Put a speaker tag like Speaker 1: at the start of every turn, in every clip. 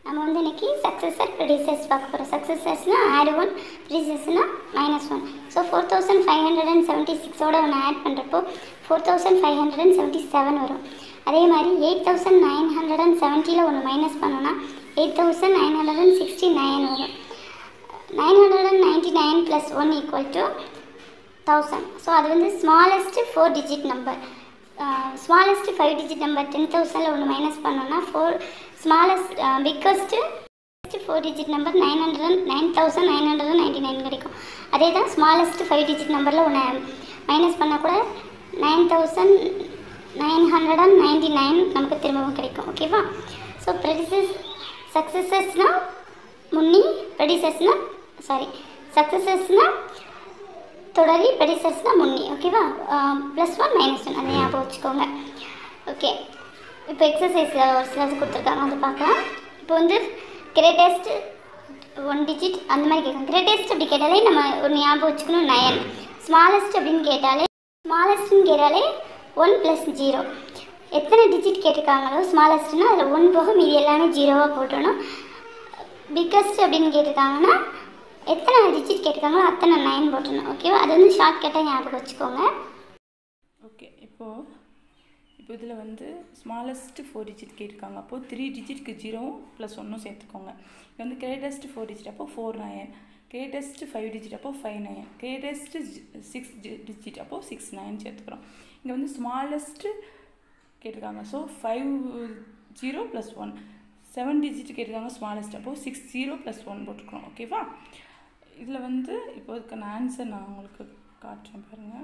Speaker 1: நம்ம வந்து இன்னைக்கு சக்ஸஸர் ப்ரொடியூசர்ஸ் பார்க்க போகிறோம் சக்ஸஸர்ஸ்னால் ஆட் ஒன் ப்ரொடியூசர்ஸ்னால் minus one so four thousand five hundred and seventy சிக்ஸோட ஒன்று ஆட் பண்ணுறப்போ four thousand five hundred and seventy seven வரும் அதே மாதிரி eight thousand nine hundred and செவன்ட்டியில் ஒன்று மைனஸ் பண்ணோன்னா eight thousand nine hundred and sixty nine வரும் nine hundred and ninety nine plus one equal to thousand so அது வந்து smallest four digit number smallest five digit number ten தௌசண்டில் ஒன்று minus பண்ணோன்னா four smallest biggest four digit number nine hundred nine thousand nine hundred ninety nine கிடைக்கும் அதே தான் smallest five digit நம்பரில் ஒன்று minus பண்ணால் கூட nine thousand nine hundred and ninety nine நமக்கு திரும்பவும் கிடைக்கும் ஓகேவா ஸோ ப்ரெடிசஸ் சக்ஸஸஸ்னால் முன்னி ப்ரெடிசஸ்னால் சாரி சக்ஸஸஸ்னால் தொடரி ப்ரெடிசஸ்னால் முன்னி ஓகேவா ப்ளஸ் ஒன் மைனஸ் ஒன் அதை ஞாபகம் வச்சுக்கோங்க ஓகே இப்போ எக்ஸசைஸில் ஒரு சிலது கொடுத்துருக்காங்க அதை பார்க்கலாம் இப்போ வந்து கிரேட்டஸ்ட் ஒன் டிஜிட் அந்த மாதிரி கேட்கும் கிரேட்டஸ்ட் அப்படி கேட்டாலே நம்ம ஒரு ஞாபகம் வச்சுக்கணும் நயன் ஸ்மாலஸ்ட் அப்படின்னு கேட்டாலே ஸ்மாலஸ்ட்னு கேட்டாலே ஒன் ப்ளஸ் ஜீரோ எத்தனை டிஜிட் கேட்டிருக்காங்களோ ஸ்மாலஸ்ட்னா அதில் ஒன் போக மீதி எல்லாமே ஜீரோவாக போட்டுடணும் பிக்கஸ்ட் அப்படின்னு கேட்டிருக்காங்கன்னா எத்தனை டிஜிட் கேட்டிருக்காங்களோ அத்தனை நைன் போட்டுடணும் ஓகேவா அது வந்து ஷார்ட்கட்டாக ஞாபகம் வச்சுக்கோங்க
Speaker 2: ஓகே இப்போது இப்போ இதில் வந்து ஸ்மாலஸ்ட்டு ஃபோர் டிஜிட் கேட்டிருக்காங்க அப்போது த்ரீ டிஜிட்க்கு ஜீரோவும் ப்ளஸ் ஒன்றும் சேர்த்துக்கோங்க இது வந்து கிரேட்டஸ்ட் ஃபோர் டிஜிட் அப்போ four nine greatest five digit அப்போ five nine greatest six digit அப்போது சிக்ஸ் நைன் சேர்த்துக்கிறோம் இங்கே வந்து ஸ்மாலஸ்ட்டு கேட்டிருக்காங்க so five zero plus one seven digit கேட்டிருக்காங்க ஸ்மாலஸ்ட் அப்போது சிக்ஸ் ஜீரோ ப்ளஸ் ஒன் போட்டுக்கிறோம் ஓகேவா இதில் வந்து இப்போ இதுக்கான ஆன்சர் நான் உங்களுக்கு காட்டுறேன் பாருங்கள்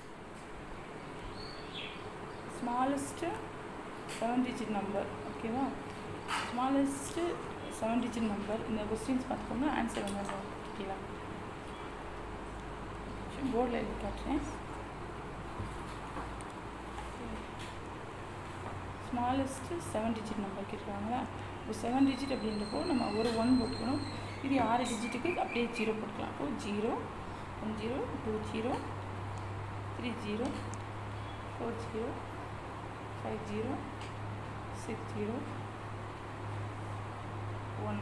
Speaker 2: ஸ்மாலஸ்ட்டு செவன் டிஜிட் நம்பர் ஓகேவா ஸ்மாலஸ்ட்டு செவன் டிஜிட் நம்பர் இந்த கொஸ்டின்ஸ் பார்த்துக்கோங்க ஆன்சர் வந்து ஓகேவா போர்டில் எழுதி காட்டுறேன் ஸ்மாலஸ்ட்டு செவன் டிஜிட் நம்பர் கேட்டுருக்காங்களா இப்போ செவன் டிஜிட் அப்படின்றப்போ நம்ம ஒரு ஒன் போட்டுக்கணும் இது ஆறு டிஜிட்டுக்கு அப்படியே ஜீரோ போட்டுக்கலாம் அப்போது zero one zero two zero three zero four zero five zero six zero one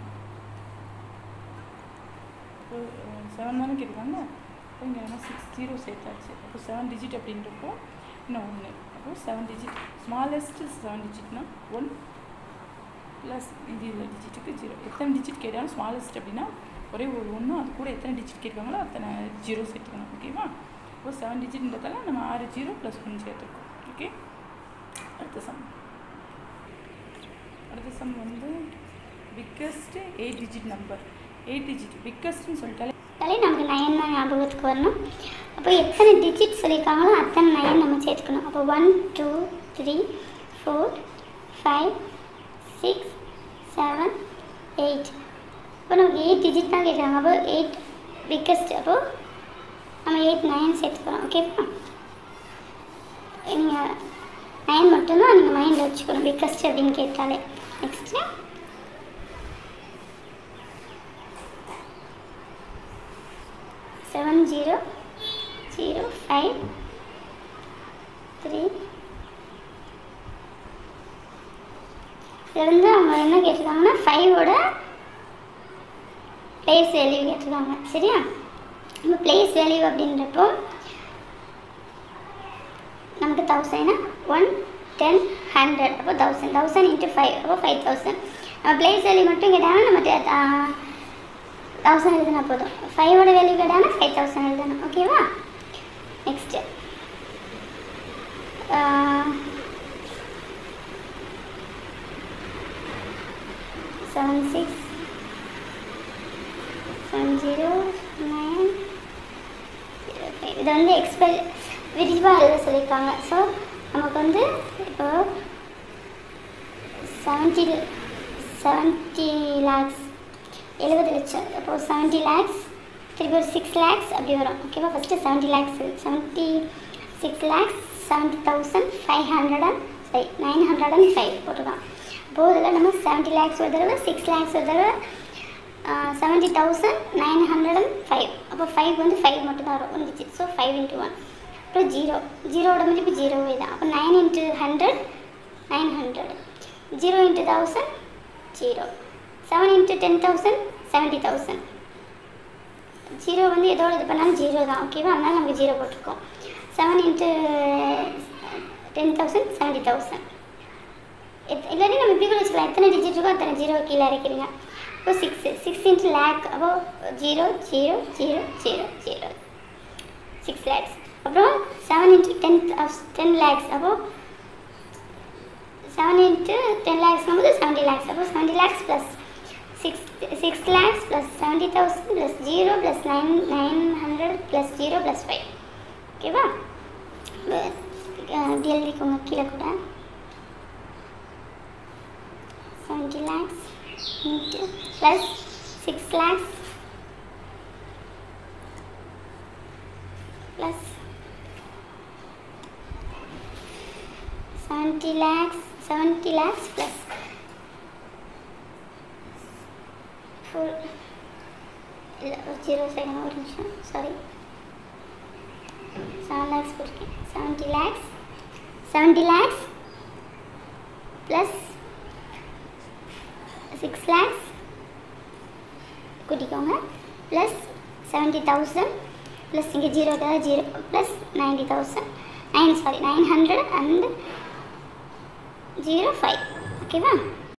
Speaker 2: இப்போ செவன் தானே கேட்குறாங்க அப்போ இங்கே நம்ம சிக்ஸ் ஜீரோ சேர்த்தாச்சு அப்போ செவன் டிஜிட் அப்படின்றப்போ இன்னும் ஒன்று அப்போ செவன் டிஜிட் ஸ்மாலஸ்ட் செவன் டிஜிட்னா ஒன் ப்ளஸ் இது டிஜிட்டுக்கு ஜீரோ எத்தனை டிஜிட் கேட்டாலும் ஸ்மாலஸ்ட் அப்படின்னா ஒரே ஒரு ஒன்று அது கூட எத்தனை டிஜிட் கேட்குறாங்களோ அத்தனை ஜீரோ சேர்த்துக்கணும் ஓகேவா இப்போ செவன் டிஜிட்ன்றதால நம்ம ஆறு ஜீரோ ப்ளஸ் ஒன் சேர்த்துருக்கோம் ஓகே அடுத்த சம் அடுத்த சம் வந்து biggest eight digit number eight digit பிக்கஸ்ட்னு சொல்லிட்டாலே
Speaker 1: அதே நமக்கு நயன் தான் ஞாபகத்துக்கு வரணும் அப்போ எத்தனை டிஜிட் சொல்லியிருக்காங்களோ அத்தனை நயன் நம்ம சேர்த்துக்கணும் அப்போ one two three four five six seven eight இப்போ நமக்கு எயிட் டிஜிட் தான் கேட்குறாங்க அப்போ எயிட் பிக்கஸ்ட் அப்போது நம்ம எயிட் நயன் சேர்த்துக்கிறோம் ஓகேவா நீங்கள் நயன் மட்டும்தான் நீங்கள் மைண்டில் வச்சுக்கணும் பிக்கஸ்ட் அப்படின்னு கேட்டாலே next seven zero zero five three இதில் வந்து அவங்க என்ன கேட்டிருக்காங்கன்னா ஃபைவோட பிளேஸ் வேல்யூ கேட்டிருக்காங்க சரியா நம்ம பிளேஸ் வேல்யூ அப்படின்றப்போ நமக்கு தௌசண்ட்னா ஒன் டென் ஹண்ட்ரட் அப்போ தௌசண்ட் தௌசண்ட் இன்ட்டு ஃபைவ் அப்போ ஃபைவ் தௌசண்ட் நம்ம பிளேஸ் வேல்யூ மட்டும் கேட்டாங்கன்னா நம்ம தௌசண்ட் எழுதினா போதும் ஃபைவோட வேல்யூ கேட்டாங்கன்னா ஃபைவ் தௌசண்ட் எழுதணும் ஓகேவா next seven six seven zero nine zero five இதை வந்து எக்ஸ்பெல் விரிவாக எழுத சொல்லியிருக்காங்க ஸோ நமக்கு வந்து இப்போ செவன்ட்டி செவன்ட்டி லேக்ஸ் எழுபது லட்சம் அப்போது செவன்ட்டி லேக்ஸ் திருப்பி ஒரு சிக்ஸ் லேக்ஸ் அப்படி வரும் ஓகேவா first seventy lakhs seventy six lakhs seventy thousand five hundred and five nine hundred and five போட்டுருக்கான் அப்போது இதில் நம்ம செவன்ட்டி லேக்ஸ் ஒரு தடவை சிக்ஸ் லேக்ஸ் ஒரு தடவை seventy thousand nine hundred and five அப்போ ஃபைவ் வந்து ஃபைவ் மட்டும் தான் வரும் வந்துச்சு ஸோ ஃபைவ் இன்ட்டு ஒன் அப்புறம் ஜீரோ ஜீரோவோட மதிப்பு ஜீரோவே தான் அப்போ nine into hundred nine hundred zero into thousand zero seven into ten thousand seventy thousand zero வந்து எதோட இது பண்ணாலும் ஜீரோ தான் ஓகேவா அதனால நமக்கு ஜீரோ போட்டிருக்கோம் seven into ten thousand seventy thousand இல்லாட்டி நம்ம இப்படி கூட வச்சுக்கலாம் எத்தனை டிஜிட் இருக்கோ அத்தனை ஜீரோ கீழே இறக்கிறீங்க இப்போ சிக்ஸ் சிக்ஸ் இன்ட்டு லேக் அப்போ zero zero zero zero zero six lakhs அப்புறம் seven into ten ten lakhs அப்போ செவன் இன்ட்டு டென் லேக்ஸ்னும் போது செவன்ட்டி லேக்ஸ் அப்போ seventy lakhs plus six six lakhs plus seventy thousand plus zero plus nine nine hundred plus zero plus five ஓகேவா இப்படி எழுதிக்கோங்க கீழே கூட seventy lakhs into plus six lakhs plus seventy lakhs seventy lakhs plus four இல்லை ஒரு ஜீரோ செகண்ட் ஒரு நிமிஷம் சாரி செவன் லேக்ஸ் போட்டிருக்கேன் seventy lakhs seventy lakhs plus six lakhs கூட்டிக்கோங்க ப்ளஸ் செவன்ட்டி தௌசண்ட் ப்ளஸ் இங்கே zero zero plus ninety thousand nine sorry nine hundred and zero five ஓகேவா